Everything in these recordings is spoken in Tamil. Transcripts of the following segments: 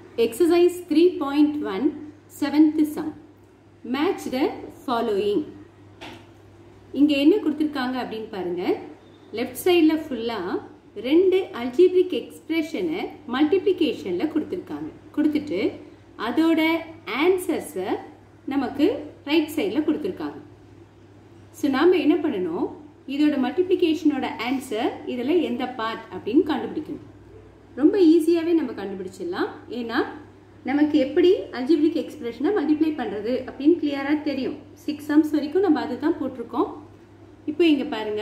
Exercise 3.1 seventh sum. Match the following. இங்க என்ன கொடுத்திருக்காங்க அப்படின்னு பாருங்க லெஃப்ட் சைடில் ஃபுல்லாக ரெண்டு அல்ஜிப்ரிக் எக்ஸ்பிரஷனை மல்டிப்ளிகேஷனில் கொடுத்துருக்காங்க கொடுத்துட்டு அதோட ஆன்சர்ஸை நமக்கு ரைட் சைடில் கொடுத்துருக்காங்க ஸோ நாம் என்ன பண்ணணும் இதோட மல்டிப்ளிகேஷனோட ஆன்சர் இதில் எந்த பார்ட் அப்படின்னு கண்டுபிடிக்கணும் ரொம்ப ஈஸியாகவே நம்ம கண்டுபிடிச்சிடலாம் ஏன்னா நமக்கு எப்படி அல்ஜிப்ரிக் எக்ஸ்பிரஷனை மல்டிப்ளை பண்ணுறது அப்படின்னு கிளியராக தெரியும் சிக்ஸ் சம்ஸ் வரைக்கும் நம்ம அதுதான் போட்டிருக்கோம் இப்போ இங்கே பாருங்க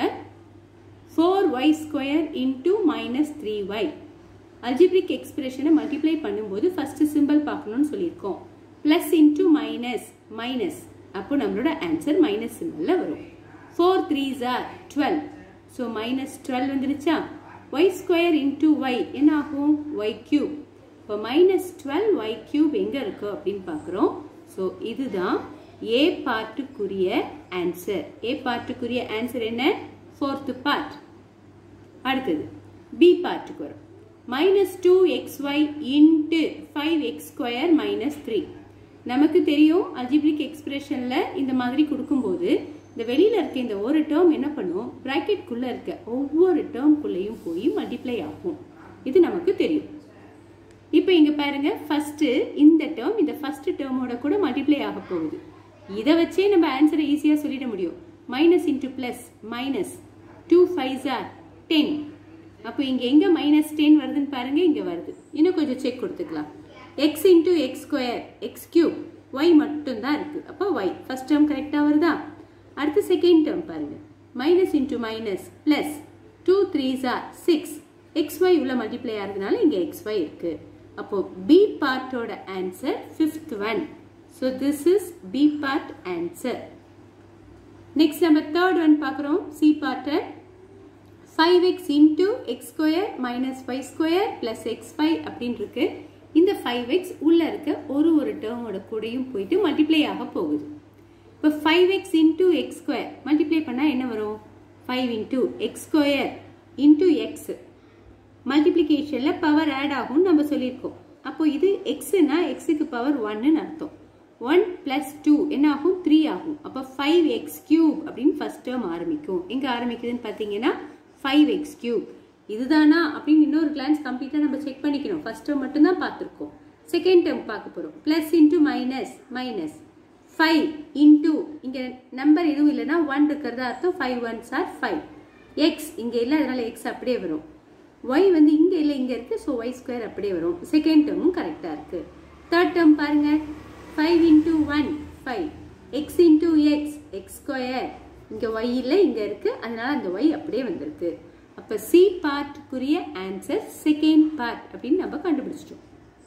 four Y square into minus three Y algebraic எக்ஸ்பிரஷனை மல்டிப்ளை பண்ணும்போது ஃபர்ஸ்ட் சிம்பிள் பார்க்கணும்னு சொல்லியிருக்கோம் ப்ளஸ் இன்டூ மைனஸ் மைனஸ் அப்போ நம்மளோட ஆன்சர் மைனஸ் சிம்பிளில் வரும் four threes are twelve so minus twelve வந்துருச்சா ஒய் ஸ்கொயர் இன்டூ ஒய் என்ன ஆகும் ஒய் கியூப் இப்போ மைனஸ் டுவெல் ஒய் கியூப் எங்கே இருக்கு அப்படின்னு பார்க்குறோம் ஸோ இதுதான் ஏ பார்ட்டுக்குரிய ஆன்சர் ஏ பார்ட்டுக்குரிய ஆன்சர் என்ன ஃபோர்த்து பார்ட் அடுத்தது பி பார்ட்டுக்கு வரும் minus two X Y into five X square minus three நமக்கு தெரியும் அல்ஜிப்ரிக் எக்ஸ்பிரஷனில் இந்த மாதிரி கொடுக்கும்போது இந்த வெளியில் இருக்க இந்த ஒரு டேர்ம் என்ன பண்ணும் ப்ராக்கெட்குள்ளே இருக்க ஒவ்வொரு டேர்ம்குள்ளேயும் போய் மல்டிப்ளை ஆகும் இது நமக்கு தெரியும் இப்போ இங்கே பாருங்க ஃபர்ஸ்ட் இந்த டேர்ம் இந்த ஃபர்ஸ்ட் டேர்மோட கூட மல்டிப்ளை ஆக போகுது இதை வச்சே நம்ம ஆன்சரை ஈஸியாக சொல்லிட முடியும் minus into plus minus two five are ten அப்போ இங்கே எங்கே மைனஸ் டென் வருதுன்னு பாருங்க இங்கே வருது இன்னும் கொஞ்சம் செக் கொடுத்துக்கலாம் X into X square X cube Y மட்டும்தான் இருக்கு அப்போ ஒய் ஃபர்ஸ்ட் டேர்ம் கரெக்டாக வருதா அடுத்து செகண்ட் டேர்ம் பாருங்க minus into minus plus two threes are six X Y உள்ள மல்டிப்ளை ஆகிறதுனால இங்கே எக்ஸ் ஒய் இருக்கு அப்போ பி பார்ட்டோட answer fifth one so this is B part answer next நம்ம தேர்ட் ஒன் பார்க்குறோம் சி பார்ட்டை five X into X square minus five square plus X five அப்படின்னு இருக்கு இந்த ஃபைவ் எக்ஸ் உள்ள இருக்க ஒரு ஒரு டேர்மோட கூடயும் போயிட்டு மல்டிப்ளை ஆக போகுது இப்போ five X into X square multiply பண்ணால் என்ன வரும் five into X square into X மல்டிப்ளிகேஷனில் பவர் ஆட் ஆகும்னு நம்ம சொல்லியிருக்கோம் அப்போ இது எக்ஸ்னா எக்ஸுக்கு பவர் ஒன்னு அர்த்தம் ஒன் பிளஸ் டூ என்ன ஆகும் த்ரீ ஆகும் அப்போ ஃபைவ் எக்ஸ் கியூப் அப்படின்னு ஃபர்ஸ்ட் டேர்ம் ஆரம்பிக்கும் எங்கே ஆரம்பிக்குதுன்னு பார்த்தீங்கன்னா ஃபைவ் எக்ஸ் கியூப் இதுதானா அப்படின்னு இன்னொரு கிளான்ஸ் கம்ப்ளீட்டாக நம்ம செக் பண்ணிக்கணும் ஃபர்ஸ்ட் டேர்ம் மட்டும்தான் பார்த்துருக்கோம் செகண்ட் டேர்ம் பார்க்க போகிறோம் plus into minus minus five into இங்கே நம்பர் எதுவும் இல்லைன்னா ஒன் இருக்கிறதா அர்த்தம் five ones are five X இங்கே இல்லை அதனால எக்ஸ் அப்படியே வரும் ஒய் வந்து இங்கே இல்லை இங்கே இருக்குது ஸோ ஒய் ஸ்கொயர் அப்படியே வரும் செகண்ட் டேர்மும் கரெக்டாக இருக்குது தேர்ட் டேர்ம் பாருங்க five into one five X into X X square இங்கே ஒய் இல்லை இங்கே இருக்குது அதனால அந்த ஒய் அப்படியே வந்திருக்கு அப்போ சி பார்ட்டுக்குரிய ஆன்சர் செகண்ட் பார்ட் அப்படின்னு நம்ம கண்டுபிடிச்சிட்டோம்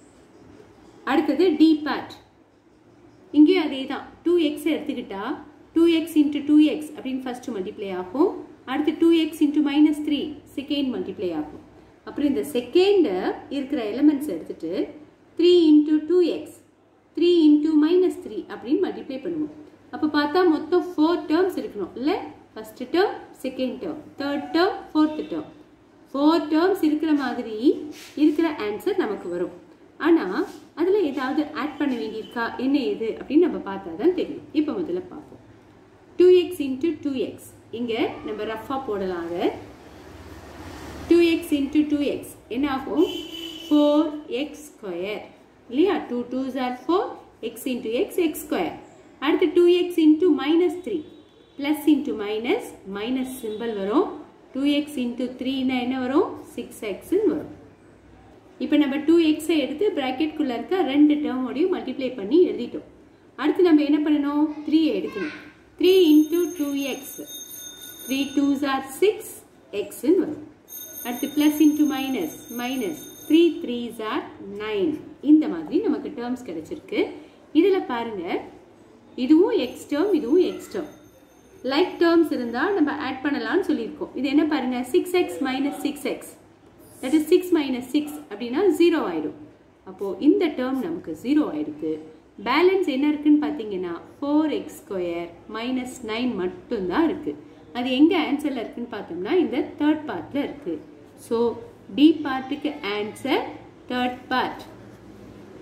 அடுத்தது டி பார்ட் இங்கேயும் அதே தான் டூ எக்ஸ் எடுத்துக்கிட்டா two X into two X அப்படின்னு ஃபர்ஸ்ட் மல்டிப்ளை ஆகும் அடுத்து two X into minus three second multiply ஆகும் அப்புறம் இந்த செகண்டு இருக்கிற எலிமெண்ட்ஸ் எடுத்துட்டு three into two X three into minus three அப்படின்னு மல்டிப்ளை பண்ணுவோம் அப்போ பார்த்தா மொத்தம் ஃபோர் டேர்ம்ஸ் இருக்கணும் இல்லை first term second term third term fourth term four terms இருக்கிற மாதிரி இருக்கிற ஆன்சர் நமக்கு வரும் ஆனால் அதில் ஏதாவது ஆட் பண்ண வேண்டியிருக்கா என்ன ஏது அப்படின்னு நம்ம பார்த்தா தான் தெரியும் இப்போ முதல்ல பார்ப்போம் two X into two X இங்கே நம்ம ரஃபாக போடலாம் அதை two X into two X என்ன ஆகும் ஃபோர் எக்ஸ் ஸ்கொயர் இல்லையா two twos are four X into X X square அடுத்து two X into minus three plus into minus minus simple வரும் டூ எக்ஸ் இன்ட்டு த்ரீனா என்ன வரும் சிக்ஸ் எக்ஸ்ன்னு வரும் இப்போ நம்ம டூ எக்ஸை எடுத்து ப்ராக்கெட்குள்ளே இருக்க ரெண்டு டேர்மோடையும் மல்டிப்ளை பண்ணி எழுதிட்டோம் அடுத்து நம்ம என்ன பண்ணணும் த்ரீயை எடுக்கணும் three into two X three twos are six எக்ஸ்ன்னு வரும் அடுத்து plus into minus minus three threes are nine இந்த மாதிரி நமக்கு டேர்ம்ஸ் கிடைச்சிருக்கு இதில் பாருங்க இதுவும் எக்ஸ் டேர்ம் இதுவும் எக்ஸ் டேர்ம் லைக் டேர்ம்ஸ் இருந்தால் நம்ம ஆட் பண்ணலாம்னு சொல்லியிருக்கோம் இது என்ன பாருங்க six X minus six X that is six minus six அப்படின்னா ஜீரோ ஆயிடும் அப்போது இந்த டேர்ம் நமக்கு ஜீரோ ஆயிருக்கு பேலன்ஸ் என்ன இருக்குன்னு பார்த்தீங்கன்னா four X square minus nine மட்டும்தான் இருக்குது அது எங்கே ஆன்சரில் இருக்குன்னு பார்த்தோம்னா இந்த தேர்ட் பார்ட்டில் இருக்குது ஸோ டி பார்ட்டுக்கு ஆன்சர் தேர்ட் பார்ட்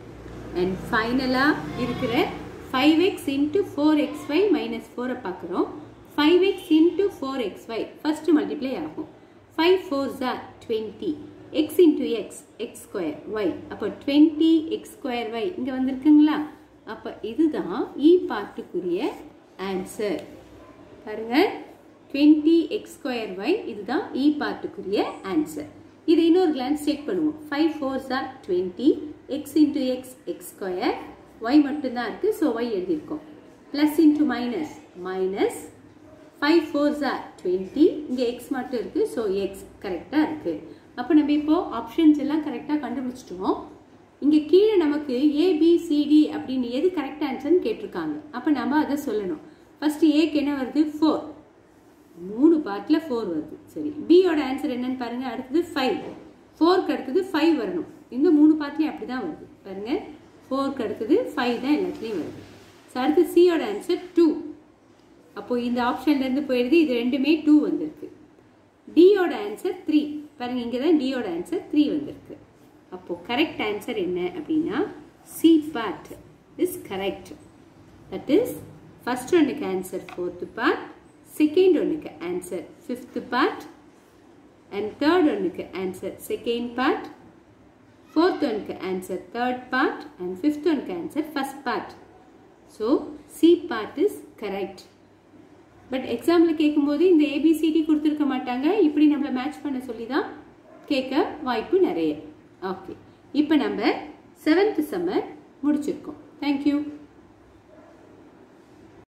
அண்ட் ஃபைனலாக இருக்கிற five X into four X Y minus ஃபோரை பார்க்குறோம் five X into four X Y first multiply ஆகும் five fours are twenty X into X X square Y அப்போ டுவெண்ட்டி எக்ஸ் ஸ்கொயர் ஒய் இங்கே வந்திருக்குங்களா அப்போ இதுதான் இ பார்ட்டுக்குரிய ஆன்சர் பாருங்க டுவெண்ட்டி எக்ஸ் ஸ்கொயர் ஒய் இதுதான் இ பார்ட்டுக்குரிய ஆன்சர் இது இன்னொரு கிளான்ஸ் செக் பண்ணுவோம் five fours are twenty X into X X square Y மட்டும்தான் இருக்குது ஸோ ஒய் எழுதியிருக்கோம் plus into minus minus five fours are twenty இங்கே எக்ஸ் மட்டும் இருக்குது ஸோ எக்ஸ் கரெக்டாக இருக்குது அப்போ நம்ம இப்போ ஆப்ஷன்ஸ் எல்லாம் கரெக்டாக கண்டுபிடிச்சிட்டோம் இங்கே கீழே நமக்கு ஏபிசிடி அப்படின்னு எது கரெக்ட் ஆன்சர்னு கேட்டிருக்காங்க அப்போ நம்ம அதை சொல்லணும் ஃபஸ்ட்டு ஏக்கு என்ன வருது ஃபோர் மூணு பார்ட்டில் ஃபோர் வருது சரி பியோட ஆன்சர் என்னன்னு பாருங்க அடுத்தது ஃபைவ் ஃபோர்க்கு அடுத்தது ஃபைவ் வரணும் இந்த மூணு பார்ட்லேயும் அப்படி தான் வருது பாருங்க ஃபோர்க்கு அடுத்தது ஃபைவ் தான் எல்லாத்துலேயும் வருது ஸோ அடுத்து சியோட ஆன்சர் டூ அப்போது இந்த ஆப்ஷன்லேருந்து போயிடுது இது ரெண்டுமே டூ வந்திருக்கு டியோட ஆன்சர் த்ரீ பாருங்க இங்கே தான் டியோட ஆன்சர் த்ரீ வந்திருக்கு அப்போது கரெக்ட் ஆன்சர் என்ன அப்படின்னா C part is correct that is first ஒன்றுக்கு ஆன்சர் ஃபோர்த்து பார்ட் செகண்ட் ஒன்றுக்கு answer fifth part and third ஒன்றுக்கு ஆன்சர் செகண்ட் பார்ட் ஃபோர்த் ஒன்றுக்கு answer third part and fifth ஒன்றுக்கு answer first part so C part is correct but எக்ஸாமில் கேட்கும்போது இந்த ஏபிசிடி கொடுத்துருக்க மாட்டாங்க இப்படி நம்மளை மேட்ச் பண்ண சொல்லி தான் கேட்க வாய்ப்பு நிறைய ஓகே இப்போ நம்ம செவன்த் சம்மர் முடிச்சிருக்கோம் தேங்க்யூ